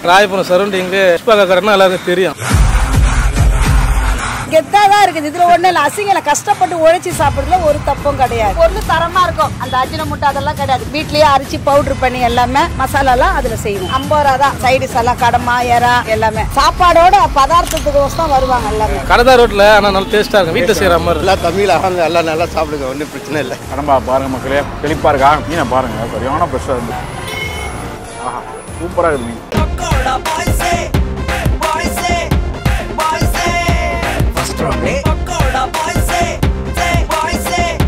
Royapuram surrounding புஷ்பாக்கா கடைன்னா எல்லாருக்கும் தெரியும் கெத்தா தான் இருக்குது இதுல ஒண்ணு இல்ல அசிங்கல கஷ்டப்பட்டு உழைச்சி சாப்பிடுறதுல ஒரு தப்பும் கிடையாது பொருள் தரமா இருக்கும் அந்த அஜின முட்டை அதெல்லாம் கிடையாது வீட்லயே அரிச்சு பவுடர் பண்ணி எல்லாமே மசாலா எல்லாம் அதுல செய்யணும் ஐம்பது ரூபா தான் சைடிஸ் எல்லாம் கடமா எறா எல்லாமே சாப்பாடோட பதார்த்தத்துக்கு தான் வருவாங்க எல்லாமே கடதா ரோட்டில் ஆனால் நல்லா டேஸ்ட்டாக இருக்கும் வீட்டில் செய்கிற மாதிரி எல்லாம் தமிழ் அவங்க எல்லாம் நல்லா சாப்பிடுங்க ஒன்றும் பிரச்சனை இல்லை கடம்பா பாருங்க மக்களே செழிப்பா இருக்கா மீனை பாருங்க சரியான ஃப்ரெஷ்ஷாக இருந்து ஆஹா சூப்பராக இருக்கு மீன் Pakoda boys, boys, boys. First round, Pakoda boys, boys,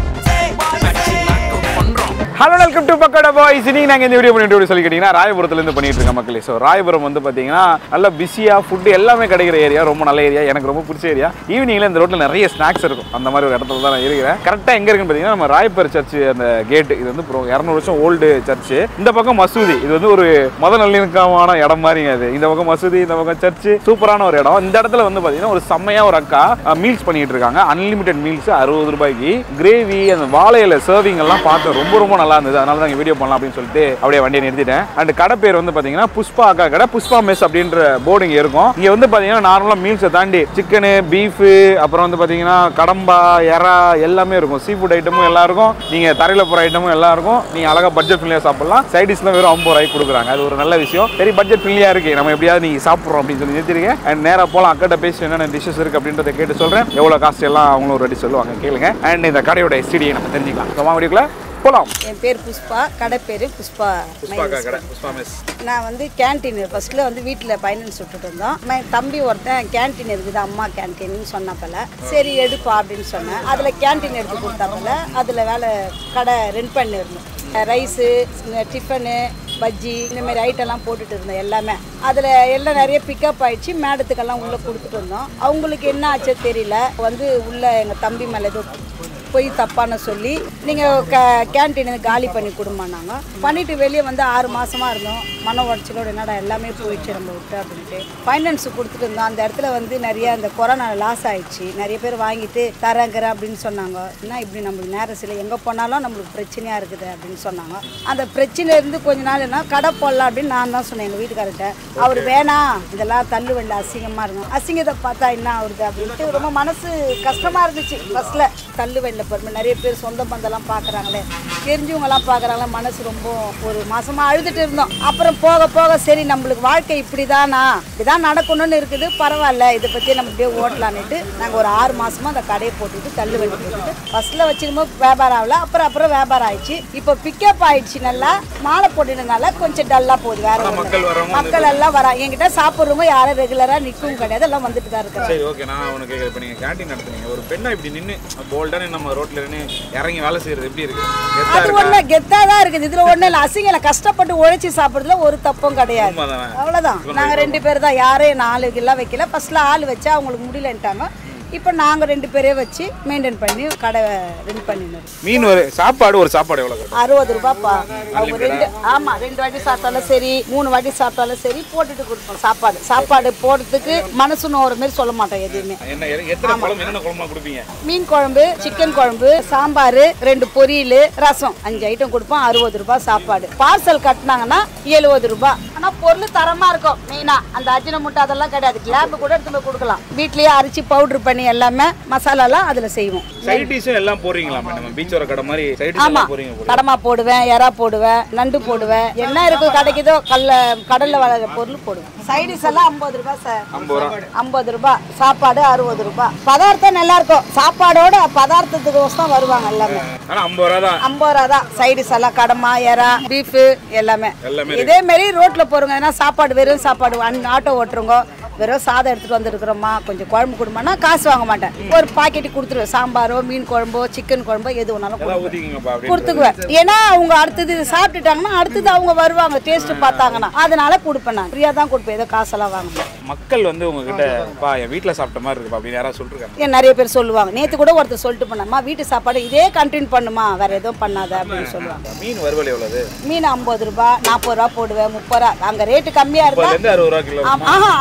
hello welcome to Pakoda boys இன்னைக்கு நாங்கள் இந்த வீடியோ பண்ணிட்டு வீடியோ சொல்லி கேட்டிங்கன்னா ராயபுரத்துலேருந்து பண்ணிட்டு இருக்கோம் மக்களே ஸோ ராயபுரம் வந்து பார்த்தீங்கன்னா நல்ல பிஸியாக ஃபுட்டு எல்லாமே கிடைக்கிற ஏரியா ரொம்ப நல்ல ஏரியா எனக்கு ரொம்ப பிடிச்ச ஏரியா ஈவினிங்கில் இந்த ரோட்டில் நிறைய ஸ்நாக்ஸ் இருக்கும் அந்த மாதிரி ஒரு இடத்துல தான் நான் இருக்கிறேன் கரெக்டாக எங்கே இருக்குன்னு பார்த்தீங்கன்னா நம்ம ராயப்பர் சர்ச் அந்த கேட்டு இது வந்து அப்புறம் இரநூறு வருஷம் ஓல்டு சர்ச்சு இந்த பக்கம் மசூதி இது வந்து ஒரு மத நல்லிணக்கமான இடம் மாதிரிங்க அது இந்த பக்கம் மசூதி இந்த பக்கம் சர்ச்சு சூப்பரான ஒரு இடம் இந்த இடத்துல வந்து பார்த்தீங்கன்னா ஒரு செம்மையாக ஒரு அக்கா மீல்ஸ் பண்ணிட்டு இருக்காங்க அன்லிமிட்டெட் மீல்ஸ் அறுபது ரூபாய்க்கு கிரேவி அந்த வாழை இலை சர்விங் எல்லாம் பார்த்து ரொம்ப ரொம்ப நல்லா இருந்தது அதனால தான் வீடியோ பண்ணலாம் அப்படின்னு சொல்லிட்டு அப்படியே வண்டியை நிறுத்திட்டேன் அண்ட் கடை பேர் வந்து பார்த்தீங்கன்னா புஷ்பா அக்கா கடை புஷ்பா மெஸ் அப்படின்ற போர்டு இங்கே இருக்கும் இங்கே வந்து பார்த்தீங்கன்னா நார்மலாக மீல்ஸை தாண்டி சிக்கனு பீஃபு அப்புறம் வந்து பார்த்தீங்கன்னா கடம்பா எறா எல்லாமே இருக்கும் சீ ஃபுட் ஐட்டமும் எல்லாம் இருக்கும் நீங்கள் தரையில் போகிற ஐட்டமும் எல்லாம் இருக்கும் நீங்கள் அழகாக பட்ஜெட் ஃப்ரெண்ட்லியாக சாப்பிடலாம் சைடிஷ்லாம் வெறும் ஐம்பது ரூபாய்க்கு கொடுக்குறாங்க அது ஒரு நல்ல விஷயம் சரி பட்ஜெட் ஃப்ரெண்ட்லியாக இருக்கு நம்ம எப்படியாவது நீங்கள் சாப்பிட்றோம் அப்படின்னு சொல்லி நிறுத்திருக்கேன் அண்ட் நேராக போகலாம் அக்கிட்ட பேசி என்னென்ன டிஷ்ஷஸ் இருக்குது அப்படின்றத கேட்டு சொல்கிறேன் எவ்வளோ காஸ்ட் எல்லாம் அவங்களும் ரெடி சொல்லுவாங்க கேளுங்க அண்ட் இந்த கடையோட எஸ்டிடியை நம்ம தெரிஞ்சுக்கலாம் ஸோ வீடியோக்குள்ள போகலாம் என் பேர் புஷ்பா கடை பேரு புஷ்பா மைனஸ். கடை புஷ்பா மெஸ் நான் வந்து கேன்டீன் ஃபர்ஸ்ட்ல வந்து வீட்டில் பைனான்ஸ் விட்டுட்டு இருந்தோம் என் தம்பி ஒருத்தன் கேன்டீன் இருக்குது அம்மா கேன்டீன் சொன்னப்பல சரி எடுப்பா அப்படின்னு சொன்னேன் அதில் கேன்டீன் எடுத்து கொடுத்தாப்பல அதில் வேலை கடை ரெண்ட் பண்ணிருந்தோம் ரைஸு டிஃபனு பஜ்ஜி இந்த மாதிரி ஐட்டம்லாம் போட்டுட்டு இருந்தோம் எல்லாமே அதில் எல்லாம் நிறைய பிக்கப் ஆயிடுச்சு மேடத்துக்கெல்லாம் உள்ளே கொடுத்துட்டு இருந்தோம் அவங்களுக்கு என்ன ஆச்சோ தெரியல வந்து உள்ள எங்கள் தம்பி மேலே ஏதோ போய் தப்பான சொல்லி நீங்கள் க கேன்டீன் காலி பண்ணி கொடுமானாங்க பண்ணிட்டு வெளியே வந்து ஆறு மாசமா இருந்தோம் மன உடச்சலோட என்னடா எல்லாமே போயிடுச்சு நம்ம விட்டு அப்படின்ட்டு ஃபைனான்ஸ் கொடுத்துட்டு இருந்தோம் அந்த இடத்துல வந்து நிறைய அந்த கொரோனா லாஸ் ஆயிடுச்சு நிறைய பேர் வாங்கிட்டு தரேங்கிற அப்படின்னு சொன்னாங்க என்ன இப்படி நம்மளுக்கு நேரம் சில எங்கே போனாலும் நம்மளுக்கு பிரச்சனையாக இருக்குது அப்படின்னு சொன்னாங்க அந்த பிரச்சனை இருந்து கொஞ்ச நாள் என்ன கடை போடலாம் அப்படின்னு நான் தான் சொன்னேன் எங்கள் வீட்டுக்காரர்கிட்ட அவர் வேணாம் இதெல்லாம் தள்ளு வண்டி அசிங்கமாக இருக்கும் அசிங்கத்தை பார்த்தா என்ன ஆகுது அப்படின்ட்டு ரொம்ப மனசு கஷ்டமாக இருந்துச்சு ஃபஸ்ட்டில் தள்ளு வண்டியில் பொறுமை நிறைய பேர் சொந்த பந்தெல்லாம் பார்க்குறாங்களே தெரிஞ்சவங்கலாம் பார்க்குறாங்களே மனசு ரொம்ப ஒரு மாசமாக அழுதுட்டு இருந்தோம் அப்புறம் போக போக சரி நம்மளுக்கு வாழ்க்கை இப்படி தானா இப்படிதான் நடக்கணும்னு இருக்குது பரவாயில்ல இதை பற்றி நம்ம இப்படியே ஓட்டலான்னுட்டு நாங்கள் ஒரு ஆறு மாசமா அந்த கடையை போட்டுட்டு தள்ளு வண்டி போட்டுட்டு ஃபர்ஸ்ட்ல வச்சிருந்தோம் வியாபாரம் ஆகல அப்புறம் அப்புறம் வியாபாரம் ஆயிடுச்சு இப்போ பிக்கப் ஆயிடுச்சு நல்லா மாலை போட்டுனதுனால கொஞ்சம் டல்லாக போகுது வேற ஒண்ணும் இல்ல. மக்கள் எல்லாம் வரா என்கிட்ட சாப்பிட்றவங்க யாரும் ரெகுலராக நிற்கவும் கிடையாது எல்லாம் வந்துட்டு தான் இருக்கிறாங்க சரி ஓகே நான் உனக்கு கேட்குறேன் இப்போ நீங்கள் கேண்டீன் நடத்துனீங்க ஒரு பெண்ணா இப்படி நின்று போல்டான நம்ம ரோட்டில் நின்று இறங்கி வேலை செய்கிறது எப்படி இருக்கு கெத்தா அது இருக்கா ஒண்ணு கெத்தா தான் இருக்குது இதுல ஒண்ணு இல்ல அசிங்கல கஷ்டப்பட்டு உழைச்சி சாப்பிடுறதுல ஒரு தப்பும் கிடையாது உண்மைதானே? அவ்வளவுதான் நாங்க ரெண்டு பேர் தான் யாரையும் நாலு எல்லாம் வைக்கல ஃபர்ஸ்ட்ல ஆள் வச்சா அவங்களுக்கு முடியலன்ட்டாங்க இப்போ நாங்க ரெண்டு பேரே வச்சு மெயின்டைன் பண்ணி கடை ரெடி பண்ணினோம் மீன் ஒரு சாப்பாடு ஒரு சாப்பாடு எவ்வளோ கட்டும் அறுபது ரூபாய்ப்பா அவங்க ரெண்டு ஆமா ரெண்டு வாட்டி சாப்பிட்டாலும் சரி மூணு வாட்டி சாப்பிட்டாலும் சரி போட்டுட்டு கொடுப்போம் சாப்பாடு சாப்பாடு போடுறதுக்கு மனசு நோற மாதிரி சொல்ல மாட்டோம் எதுவுமே என்ன எத்தனை குழம்பு என்னென்ன குழம்பா கொடுப்பீங்க மீன் குழம்பு சிக்கன் குழம்பு சாம்பார் ரெண்டு பொரியல் ரசம் அஞ்சு ஐட்டம் கொடுப்போம் அறுபது ரூபாய் சாப்பாடு பார்சல் கட்டினாங்கன்னா எழுபது ரூபாய் ஆனா பொருள் தரமா இருக்கும் மெயினா அந்த அஜின முட்டை அதெல்லாம் கிடையாது லேப் கூட எடுத்து போய் கொடுக்கலாம் வீட்லயே அரிச்சு பவுடர் பண்ணி எல்லாமே மசாலாலாம் அதுல செய்வோம் சைட் டிஷ்ஷும் எல்லாம் போடுறீங்களா நம்ம பீச்சோர கடை மாதிரி சைட் டிஷ் ஆமா எல்லாம் போடுறீங்க போல. கடமா போடுவேன் எறா போடுவேன் நண்டு போடுவேன் என்ன இருக்கு கிடைக்குதோ கல்ல கடல்ல வளர்ற பொருள் போடுவேன் சைடிஸ் எல்லாம் ஐம்பது ரூபாய் சார் ஐம்பது ரூபா ஐம்பது ரூபாய் சாப்பாடு அறுபது ரூபாய் பதார்த்தம் நல்லா இருக்கும் சாப்பாடோட பதார்த்தத்துக்கு தான் வருவாங்க எல்லாமே ஆனா ஐம்பது ரூபா தான் ஐம்பது ரூபா தான் சைடிஸ் எல்லாம் கடமா எறா பீஃப் எல்லாமே எல்லாமே இதே மாதிரி ரோட்ல போறவங்க ஏன்னா சாப்பாடு வெறும் சாப்பாடு அன் ஆட்டோ ஓட்டுறவங்க வெறும் சாதம் எடுத்துட்டு வந்துருக்குறோமா கொஞ்சம் குழம்பு கொடுமானா காசு வாங்க மாட்டேன் ஒரு பாக்கெட் கொடுத்துருவேன் சாம்பாரோ மீன் குழம்போ சிக்கன் குழம்போ எது வேணாலும் எல்லாம் கொடுப்பேன். ஊற்றிக்கிங்கப்பா அப்படி கொடுத்துக்குவேன் ஏன்னா அவங்க அடுத்தது இது சாப்பிட்டுட்டாங்கன்னா அடுத்தது அவங்க வருவாங்க டேஸ்ட் பார்த்தாங்கன்னா அதனால கொடுப்பேன் நான் ஃப்ரீயாக தான் கொடுப்பேன் ஏதோ காசெல்லாம் வாங்க மாட்டேன். மக்கள் வந்து உங்ககிட்ட பா என் வீட்டில் சாப்பிட்ட மாதிரி இருக்குப்பா அப்படின்னு யாராவது சொல்லிருக்காங்க ஏன் நிறைய பேர் சொல்லுவாங்க நேற்று கூட ஒருத்தர் சொல்லிட்டு போனம்மா வீட்டு சாப்பாடு இதே கண்டினியூ பண்ணுமா வேற எதுவும் பண்ணாத அப்படின்னு சொல்லுவாங்க மீன் வறுவல் எவ்வளவு மீன் ஐம்பது ரூபாய் நாற்பது ரூபா போடுவேன் முப்பது ரூபா அங்கே ரேட்டு கம்மியாக இருந்தா முப்பதுலேருந்து அறுபது ரூபா கிலோ ஆமா, ஆஹா அறுபது ரூபாய்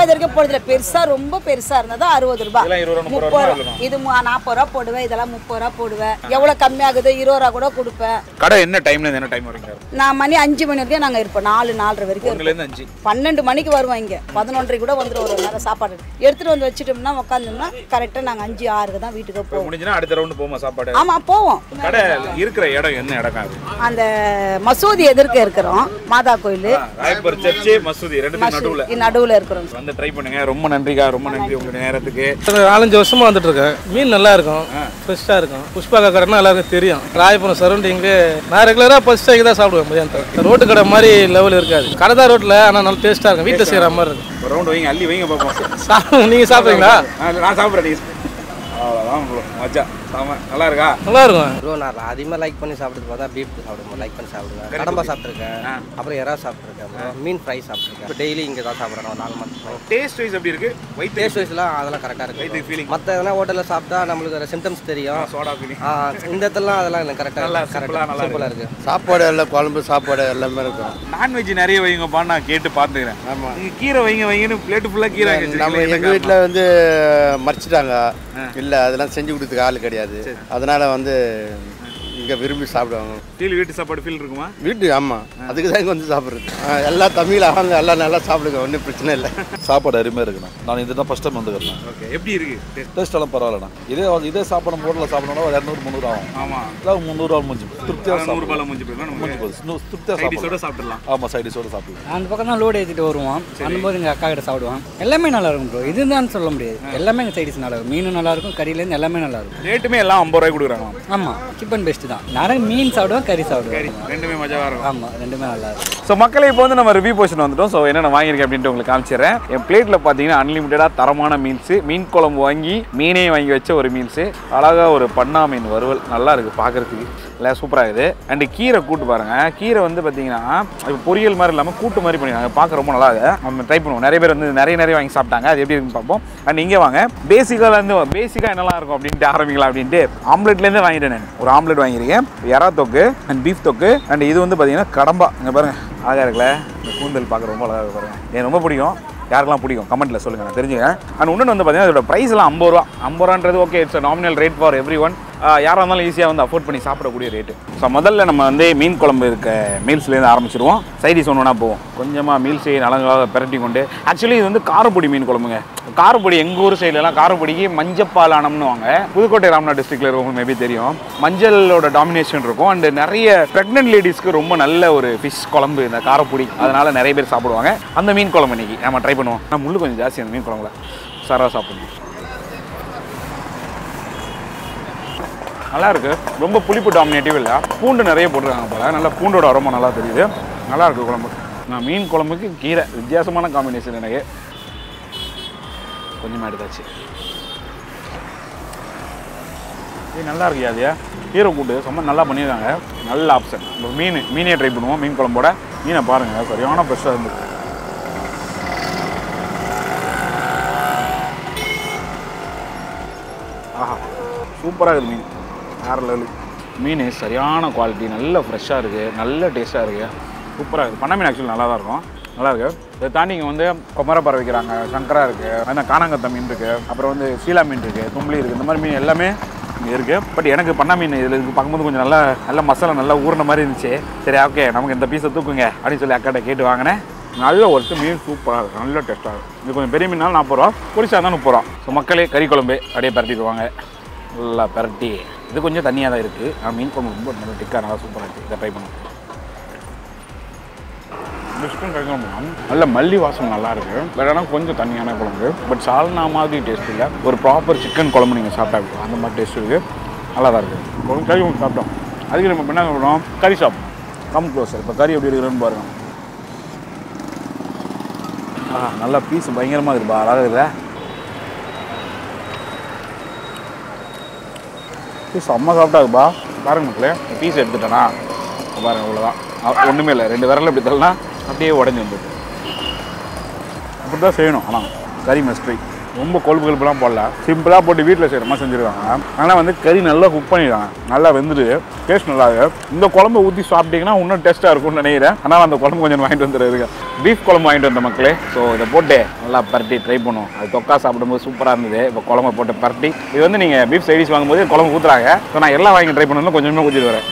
இது வரைக்கும் போடுறதுல பெருசா ரொம்ப பெருசா இருந்தா அறுபது ரூபாய் இதெல்லாம் இருபது ரூபா, முப்பது முப்பது ரூபா ரூபா இது மு- நாற்பது ரூபா போடுவேன் இதெல்லாம் முப்பது ரூபா போடுவேன் எவ்வளவு கம்மியாகுது இருபது ரூபா கூட கொடுப்பேன் கடை என்ன டைம்ல இருந்து என்ன டைம் வரைக்கும் நான் மணி அஞ்சு மணி வரைக்கும் நாங்க இருப்போம் நாலு நாலரை வரைக்கும் இருப்போம். ஒன்றுலேருந்து அஞ்சு பன்னெண்டு மணிக்கு வருவோம் இங்கே பதினொன்றரை கூட வந்துடும் ஒரு நேரம் சாப்பாடு எடுத்துட்டு வந்து வச்சுட்டோம்னா உட்காந்தோம்னா கரெக்டாக நாங்கள் அஞ்சு ஆறுக்கு தான் வீட்டுக்கு போவோம் முடிஞ்சுன்னா அடுத்த ரவுண்டு போமா சாப்பாடு ஆமாம் போவோம் கடை இருக்கிற இடம் என்ன இடம் அது அந்த மசூதி எதிர்க்க இருக்கிறோம் மாதா கோயில் ராயப்பூர் சர்ச்சு மசூதி ரெண்டுத்துக்கு நடுவுல நடுவில் இருக்கிறோம் வந்து ட்ரை பண்ணுங்க ரொம்ப நன்றிக்கா ரொம்ப நன்றி உங்க நேரத்துக்கு ஒரு நாலஞ்சு வருஷமா வந்துட்டு இருக்கேன் மீன் நல்லா இருக்கும் ஃப்ரெஷ்ஷாக இருக்கும் புஷ்பா கடைன்னா எல்லாருக்கும் தெரியும் ராயபுரம் சரௌண்டிங்கு நான் ரெகுலராக ஃபர்ஸ்ட் டைம் தான் சாப்பிடுவேன் மதியானத்தில் ரோட்டு கடை மாதிரி லெவல் இருக்காது கடை தான் ரோட்டில் ஆனால் நல்லா டேஸ்ட்டாக இருக்கும் வீட்டில் செய்கிற மாதிரி இருக்கும் ஒரு ரவுண்ட் வைங்க அள்ளி வைங்க பார்ப்போம் சாப்பிடுங்க நீங்கள் சாப்பிட்றீங்களா ஆ, நான் சாப்பிட்றேன் நீ அவ்வளோதான் ப்ரோ மஜா சாம நல்லா இருக்கா நல்லா இருக்கும் ப்ரோ நான் அதிகமாக லைக் பண்ணி சாப்பிடுறது பார்த்தா பீஃப் சாப்பிடுவோம் லைக் பண்ணி சாப்பிடுவேன் கடம்பா சாப்பிட்ருக்கேன் அப்புறம் எறா சாப்பிட்ருக்கேன் அப்புறம் மீன் ஃப்ரை சாப்பிட்ருக்கேன் இப்போ டெய்லி இங்கே தான் சாப்பிட்றேன் ஒரு நாலு மாதம் டேஸ்ட் வைஸ் எப்படி இருக்கு ஒயிட் டேஸ்ட் வைஸ்லாம் அதெல்லாம் கரெக்டாக வயிற்றுக்கு இருக்கு feeling. மற்ற எதனா ஹோட்டலில் சாப்பிட்டா நம்மளுக்கு சிம்டம்ஸ் தெரியும் சோடா ஃபீலிங் ஆ, இந்த இடத்துலலாம் அதெல்லாம் எனக்கு நல்லா கரெக்டாக simple ஆ நல்லா கரெக்டாக சிம்பிளாக இருக்குது சாப்பாடு எல்லாம் குழம்பு சாப்பாடு எல்லாமே இருக்கும் நான்வெஜ் நிறைய வைங்கப்பா நான் கேட்டு பார்த்துக்கிறேன் ஆமா. நீங்க கீரை வைங்க வைங்கன்னு பிளேட் ஃபுல்லாக கீரை வாங்கி நம்ம வச்சிருக்கீங்களே, எங்கள் என்ன வீட்டில் வந்து மறைச்சிட்டாங்க இல்லை அதெல்லாம் செஞ்சு கொடுத்துக்க ஆள் கிடையாது அதனால வந்து இங்கே விரும்பி சாப்பிடுவாங்க ஃபீல் வீட்டு சாப்பாடு ஃபீல் இருக்குமா வீட்டு ஆமாம் அதுக்கு தான் இங்கே வந்து சாப்பிட்றது எல்லாம் தமிழ் அவங்க எல்லாம் நல்லா சாப்பிடுங்க ஒன்றும் பிரச்சனை இல்லை சாப்பாடு அருமையாக இருக்குண்ணா நான் இதுதான் ஃபஸ்ட் டைம் வந்துக்கிறேன் ஓகே எப்படி இருக்கு டேஸ்ட் டேஸ்ட் எல்லாம் பரவாயில்லண்ணா இதே வந்து இதே சாப்பாடு நம்ம ஹோட்டலில் சாப்பிடணும்னா ஒரு இரநூறு முந்நூறு ஆகும் ஆமா இல்லை முந்நூறுவா முடிஞ்சு போகுது. திருப்தியாக நூறு சாப்பிடலாம் ரூபாய் முடிஞ்சு போயிடும் முடிஞ்சு போகுது இன்னும் திருப்தியாக சைடிஸோட சாப்பிடலாம் சாப்பிடலாம் ஆமாம் சைடிஸோடு சாப்பிடலாம் அந்த பக்கம் தான் லோடு ஏற்றிட்டு வருவோம் அனும்போது எங்கள் அக்கா கிட்ட சாப்பிடுவோம் எல்லாமே நல்லா இருக்கும் ப்ரோ இதுதான் சொல்ல முடியாது எல்லாமே எங்கள் சைடிஸ் நல்லா இருக்கும் மீனும் நல்லா இருக்கும் கறியிலேருந்து எல்லாமே நல்லா இருக்கும் ரேட்டுமே எல்லாம் ஐம்பது ரூபாய் கொடுக்குறாங்க ஆமாம் சிப் அண்ட் பெஸ்ட் தான் நிறைய மீன் சாப்பிடுவோம் கறி சாப்பிடுவோம் ரெண்டுமே மஜாவாக இருக்கும் ஆமாம் ரெண்டுமே நல்லா இருக்கும் ஸோ மக்களை இப்போ வந்து நம்ம ரிவ்யூ போர்ஷன் வந்துட்டோம் ஸோ என்னென்ன வாங்கியிருக்கேன் அப்படின்ட்டு உங்களுக்கு காமிச்சிடுறேன் என் பிளேட்டில் பார்த்தீங்கன்னா அன்லிமிட்டடாக தரமான மீன்ஸு மீன் குழம்பு வாங்கி மீனே வாங்கி வச்ச ஒரு மீன்ஸு அழகாக ஒரு பண்ணா மீன் வறுவல் நல்லா இருக்குது பார்க்குறதுக்கு இல்லை சூப்பராக இருக்குது அண்டு கீரை கூட்டு பாருங்கள் கீரை வந்து பார்த்தீங்கன்னா இப்போ பொரியல் மாதிரி இல்லாமல் கூட்டு மாதிரி பண்ணிருக்காங்க பார்க்க ரொம்ப நல்லா இருக்குது நம்ம ட்ரை பண்ணுவோம் நிறைய பேர் வந்து நிறைய நிறைய வாங்கி சாப்பிட்டாங்க அது எப்படி இருக்குன்னு பார்ப்போம் அண்ட் இங்கே வாங்க பேசிக்காக இருந்து பேசிக்காக என்னெல்லாம் இருக்கும் அப்படின்ட்டு ஆரம்பிக்கலாம் அப்படின்ட்டு ஆம்லெட்லேருந்து வாங்கிட்டேன் நான் ஒரு ஆம்லெட் வாங்கியிருக்கேன் எறா தொக்கு அண்ட் பீஃப் தொக்கு அண்ட் இது வந்து பார்த்தீங்கன்னா கடம்பா இங்கே பாருங்க அழகாக இருக்குல்ல இந்த கூந்தல் பார்க்க ரொம்ப அழகாக இருக்கு பாருங்க எனக்கு ரொம்ப பிடிக்கும் யாருக்கெல்லாம் பிடிக்கும் கமெண்ட்ல சொல்லுங்க நான் தெரிஞ்சுக்கேன் அண்ட் இன்னொன்று வந்து பார்த்தீங்கன்னா அதோட ப்ரைஸ் எல்லாம் ஐம்பது ரூபா ஐம்பது ரூபான்றது okay it's nominal rate for every one யாராக இருந்தாலும் ஈஸியாக வந்து அஃபோர்ட் பண்ணி சாப்பிடக்கூடிய ரேட்டு ஸோ முதல்ல நம்ம வந்து மீன் குழம்பு இருக்க மீல்ஸ்லேருந்து ஆரம்பிச்சிருவோம் சைடிஸ் ஒன்று போவோம் கொஞ்சமாக மீல்ஸை நலங்காக பிரட்டி கொண்டு ஆக்சுவலி இது வந்து காரப்பொடி மீன் குழம்புங்க காரப்பொடி எங்கள் ஊர் சைட்லலாம் காரப்பொடிக்கு மஞ்சப்பால் ஆனம்னு வாங்க புதுக்கோட்டை ராம்நாத் டிஸ்ட்ரிக்ட்ல இருக்கவங்களுக்கு மேபி தெரியும் மஞ்சளோட டாமினேஷன் இருக்கும் அண்ட் நிறைய ப்ரெக்னென்ட் லேடிஸ்க்கு ரொம்ப நல்ல ஒரு ஃபிஷ் குழம்பு இந்த காரப்பொடி அதனால நிறைய பேர் சாப்பிடுவாங்க அந்த மீன் குழம்பு இன்னைக்கு நம்ம ட்ரை பண்ணுவோம் நான் முள்ளு கொஞ்சம் ஜாஸ்தி அந்த மீன் குழம்புல சரா சாப்பிடணும் நல்லா இருக்கு ரொம்ப புளிப்பு டாமினேட்டிவ் இல்லை பூண்டு நிறைய போட்டிருக்காங்க போல நல்லா பூண்டோட அரோமா நல்லா தெரியுது நல்லா இருக்கு குழம்பு நான் மீன் குழம்புக்கு கீரை வித்தியாசமான காம்பினேஷன் எனக்கு கொஞ்சமாக எடுத்தாச்சு இது நல்லா இருக்கு அது கீரை கூட்டு ரொம்ப நல்லா பண்ணியிருக்காங்க நல்ல ஆப்ஷன் இப்போ மீன் மீனே ட்ரை பண்ணுவோம் மீன் குழம்போட மீனை பாருங்கள் சரியான ஃப்ரெஷ்ஷாக இருந்துச்சு ஆஹா சூப்பராக இருக்குது மீன் வேறு லெவலு மீன் சரியான குவாலிட்டி நல்ல ஃப்ரெஷ்ஷாக இருக்குது நல்ல டேஸ்ட்டாக இருக்குது சூப்பராக இருக்குது பண்ண மீன் ஆக்சுவலி நல்லா தான் இருக்கும் நல்லா இருக்கு இதை தாண்டி இங்கே வந்து கொமரப்பறை வைக்கிறாங்க சங்கரா இருக்குது அந்த காணாங்கத்த மீன் இருக்குது அப்புறம் வந்து சீலா மீன் இருக்குது தும்பளி இருக்குது இந்த மாதிரி மீன் எல்லாமே இங்கே இருக்குது பட் எனக்கு பண்ண மீன் இதில் இருக்கு பார்க்கும்போது கொஞ்சம் நல்லா நல்ல மசாலா நல்லா ஊறின மாதிரி இருந்துச்சு சரி ஓகே நமக்கு இந்த பீஸை தூக்குங்க அப்படின்னு சொல்லி அக்காட்ட கேட்டு வாங்கினேன் நல்ல ஒருத்து மீன் சூப்பராக இருக்கும் நல்ல டேஸ்ட்டாக இருக்கும் இது கொஞ்சம் பெரிய மீனாலும் நாற்பது ரூபா பொரிச்சா தான் முப்பது ரூபா ஸோ மக்களே கறி குழம்பு அப்படியே பரட்டிடுவாங்க நல்லா பரட்டி இது கொஞ்சம் தண்ணியாக தான் இருக்குது ஆனால் மீன் குழம்பு ரொம்ப நல்லா டிக்காக நல்லா சூப்பராக இருக்குது இதை ட்ரை பண்ணுவோம் இந்த சிக்கன் கறி குழம்பு நல்ல மல்லி வாசம் நல்லா இருக்கு பட் ஆனால் கொஞ்சம் தண்ணியான குழம்பு பட் சால்னா மாதிரி டேஸ்ட் இல்லை ஒரு ப்ராப்பர் சிக்கன் குழம்பு நீங்கள் சாப்பிட்டா இருக்கும் அந்த மாதிரி டேஸ்ட் இருக்குது நல்லா தான் இருக்குது குழம்பு கறி குழம்பு சாப்பிட்டோம் அதுக்கு நம்ம இப்ப என்ன பண்ணுறோம் கறி சாப்பிடும் கம் க்ளோஸர் இப்போ கறி எப்படி இருக்குன்னு பாருங்க ஆ நல்லா பீஸ் பயங்கரமாக இருக்குப்பா அழகாக இருக்குதா பீஸ் செம்ம சாப்பிட்டாதுப்பா பாருங்க மக்களே பீஸ் எடுத்துட்டேனா இப்ப பாருங்க அவ்வளோதான் ஒன்றுமே இல்லை ரெண்டு விரல் இப்படி தள்ளனா அப்படியே உடஞ்சி வந்துடுது அப்படி தான் செய்யணும் ஆனால் கறி மஸ்ட்ரி ரொம்ப கொழுப்பு கொழுப்புலாம் போடல சிம்பிளாக போட்டு வீட்டில் செய்கிற மாதிரி செஞ்சுருக்காங்க ஆனால் வந்து கறி நல்லா குக் பண்ணிடுறாங்க நல்லா வெந்துட்டு டேஸ்ட் நல்லா இருக்கு இந்த குழம்பு ஊற்றி சாப்பிட்டீங்கன்னா இன்னும் டேஸ்ட்டாக இருக்கும்னு நினைக்கிறேன் ஆனால் அந்த குழம்பு கொஞ்சம் வாங்கிட்டு வந்துருக்கு பீஃப் குழம்பு வாங்கிட்டு வந்த மக்களே ஸோ இதை போட்டு நல்லா பரட்டி ட்ரை பண்ணுவோம் அது தொக்கா சாப்பிடும்போது சூப்பராக இருந்தது இப்போ குழம்பு போட்டு பரட்டி இது வந்து நீங்கள் பீஃப் சைடிஸ் வாங்கும்போது குழம்பு ஊற்றுறாங்க ஸோ நான் எல்லாம் வாங்கி ட்ரை பண்ணணும் கொஞ்சமாக ஊற்றிட்டு வரேன்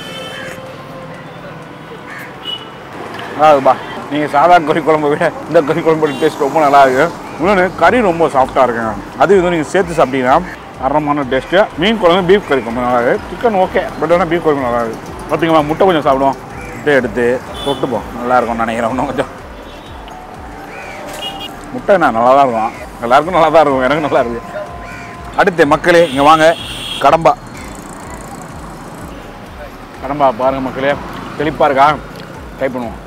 அதாவதுப்பா நீங்கள் சாதா கறி குழம்பு விட இந்த கறி குழம்போட டேஸ்ட் ரொம்ப நல்லா இருக்கு இன்னொன்று கறி ரொம்ப சாஃப்டாக இருக்குங்க அது இது நீங்கள் சேர்த்து சாப்பிட்டீங்கன்னா அறமான டேஸ்ட்டு மீன் குழம்பு பீஃப் கறி குழம்பு நல்லா இருக்கு சிக்கன் ஓகே பட் ஆனால் பீஃப் குழம்பு நல்லா இருக்கு பார்த்தீங்களா முட்டை கொஞ்சம் சாப்பிடுவோம் முட்டை எடுத்து தொட்டுப்போம் நல்லா இருக்கும்னு நினைக்கிறேன் இன்னும் கொஞ்சம் முட்டை என்ன நல்லா தான் இருக்கும் எல்லாருக்கும் நல்லா தான் இருக்கும் எனக்கு நல்லா இருக்கு அடுத்து மக்களே இங்கே வாங்க கடம்பா கடம்பா பாருங்க மக்களே தெளிப்பாக இருக்கா ட்ரை பண்ணுவோம்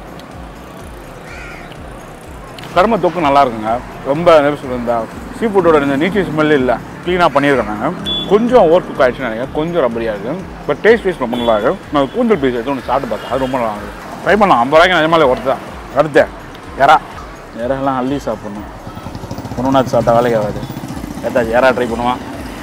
கரும தொக்கு நல்லா இருக்குங்க ரொம்ப என்ன சொல்றது, இந்த சீ ஃபுட்டோட இந்த நீச்சி ஸ்மெல் இல்லை க்ளீனாக பண்ணியிருக்காங்க கொஞ்சம் ஓவர் குக் ஆயிடுச்சுன்னு நினைக்கிறேன் கொஞ்சம் ரப்பரியாக இருக்குது பட் டேஸ்ட் வைஸ் ரொம்ப நல்லா இருக்கு நான் கூந்தல் பீஸ் எடுத்து ஒன்று சாப்பிட்டு பார்த்தேன் அது ரொம்ப நல்லா இருக்கு ட்ரை பண்ணலாம் ஐம்பது ரூபாய்க்கு நிஜமாலே ஒருத்தர் தான் அடுத்து எறா எறாலாம் அள்ளி சாப்பிடணும் ஒன்று சாப்பிட்டா வேலைக்கு ஆகாது ஏதாச்சும் எறா ட்ரை பண்ணுவான்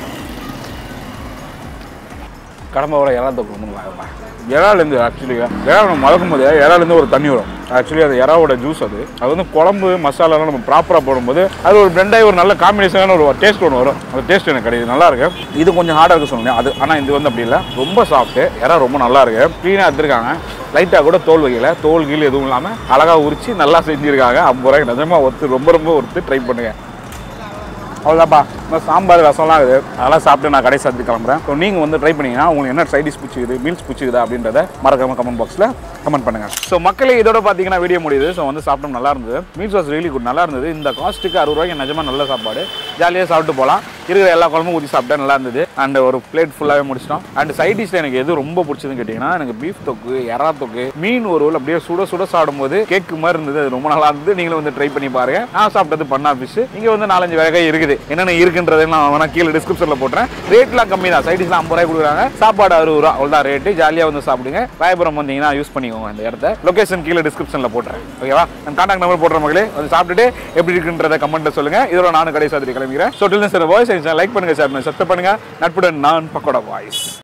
கடம்பவோட இறா தொக்கு ரொம்ப நல்லா இருக்கும் இறாலேருந்து ஆக்சுவலி இறா நம்ம மலக்கும் போது இறாலேருந்து ஒரு தண்ணி வரும் ஆக்சுவலி அது இறாவோட ஜூஸ் அது அது வந்து குழம்பு மசாலாலாம் நம்ம ப்ராப்பராக போடும்போது அது ஒரு blend ஆகி ஒரு நல்ல காம்பினேஷனான ஒரு டேஸ்ட் ஒன்று வரும் அந்த டேஸ்ட் எனக்கு கிடைக்குது நல்லா இருக்கு இது கொஞ்சம் ஹார்டாக இருக்கு சொன்னேன் அது ஆனால் இது வந்து அப்படி இல்லை ரொம்ப சாஃப்ட்டு இறா ரொம்ப நல்லா இருக்கு க்ளீனாக எடுத்துருக்காங்க லைட்டாக கூட தோல் வைக்கல தோல் கீழ் எதுவும் இல்லாமல் அழகாக உரிச்சு நல்லா செஞ்சுருக்காங்க ஐம்பது ரூபாய்க்கு நிஜமாக ஒத்து ரொம்ப ரொம்ப ஒருத்து ட்ரை பண்ணுங்க அவ்வளோதாப்பா இந்த சாம்பார் ரசம்லாம் இருக்குது அதெல்லாம் சாப்பிட்டு நான் கடை சாத்தி கிளம்புறேன் ஸோ நீங்கள் வந்து ட்ரை பண்ணீங்கன்னா உங்களுக்கு என்ன சைடிஷ் பிடிச்சிக்குது மீல்ஸ் பிடிச்சிக்குதா அப்படின்றத மறக்காம கமெண்ட் பாக்ஸில் கமெண்ட் பண்ணுங்கள் ஸோ மக்களே இதோட பார்த்தீங்கன்னா வீடியோ முடியுது ஸோ வந்து சாப்பிட்டோம் நல்லா இருந்தது மீல்ஸ் வாஸ் ரியலி குட் நல்லா இருந்தது இந்த காஸ்ட்டுக்கு அறுபது ரூபாய்க்கு நிஜமாக நல்ல சாப்பாடு ஜாலியாக சாப்பிட்டு போகலாம் இருக்கிற எல்லா குழம்பும் ஊற்றி சாப்பிட்டா நல்லா இருந்தது அண்ட் ஒரு பிளேட் ஃபுல்லாகவே முடிச்சிட்டோம் அண்ட் சைட் டிஷ்ல எனக்கு எது ரொம்ப பிடிச்சதுன்னு கேட்டிங்கன்னா எனக்கு பீஃப் தொக்கு எறா தொக்கு மீன் ஒரு அப்படியே சுட சுட சாப்பிடும்போது கேக்கு மாதிரி இருந்தது அது ரொம்ப நல்லா இருந்தது நீங்களும் வந்து ட்ரை பண்ணி பாருங்க நான் சாப்பிட்டது பண்ணா ஃபிஷ் இங்கே வந்து நாலஞ்சு வகை இருக்குது என்னென்ன இருக்குன்றதை நான் வேணா கீழே டிஸ்கிரிப்ஷனில் போட்டுறேன் ரேட்லாம் கம்மி தான் சைட் டிஷ்லாம் ஐம்பது ரூபாய் கொடுக்குறாங்க சாப்பாடு அறுபது ரூபா அவ்வளோதான் ரேட்டு ஜாலியாக வந்து சாப்பிடுங்க ராயபுரம் வந்தீங்கன்னா யூஸ் பண்ணிக்கோங்க இந்த இடத்த லொகேஷன் கீழே டிஸ்கிரிப்ஷனில் போட்டுறேன் ஓகேவா நான் கான்டாக்ட் நம்பர் போடுற மக்களே வந்து சாப்பிட்டுட்டு எப்படி இருக்குன்றத கமெண்ட்ல சொல்லுங்க இதோட நானும் கடை சாத்திரி கிளம்பிக்கிறேன் so till sir voice like பண்ணுங்க சார் சப்ஸ்கிரைப் பண்ணுங்க நட்புடன் நான் பக்கோட வாய்ஸ்